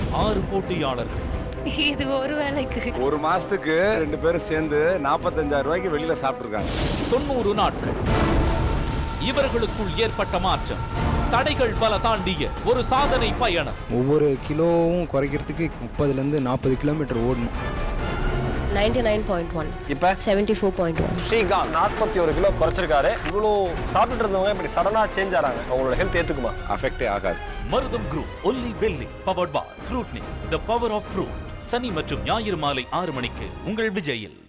ஆறு போட்டியாளர்கள் இது ஒரு வேலைக்கு ஒரு மாசத்துக்கு ரெண்டு பேரும் சேர்ந்து நாற்பத்தஞ்சாயிரம் ரூபாய்க்கு வெளியில சாப்பிட்டுருக்காங்க தொண்ணூறு நாட்கள் இவர்களுக்குள் ஏற்பட்ட மாற்றம் தடைகள் பல தாண்டிய ஒரு சாதனை பயணம் ஒவ்வொரு கிலோவும் குறைக்கிறதுக்கு முப்பதுலேருந்து நாற்பது கிலோமீட்டர் ஓடணும் நைன்டி நைன் பாயிண்ட் ஒன் இப்போ seventy four point one Srikanth நாற்பத்தி ஒரு கிலோ குறைச்சிருக்காரு இவ்வளோ சாப்பிட்டுட்டு இருந்தவங்க இப்படி சடனாக சேஞ்ச் ஆறாங்க அவங்களோட ஹெல்த் ஏற்றுக்குமா அஃபெக்டே ஆகாது மருதம் குரூப் ஒல்லி பெல்லி பவர்ட் பாய் ஃப்ரூட்னி த பவர் ஆஃப் ஃப்ரூட் சனி மற்றும் ஞாயிறு மாலை ஆறு மணிக்கு உங்கள் விஜயில்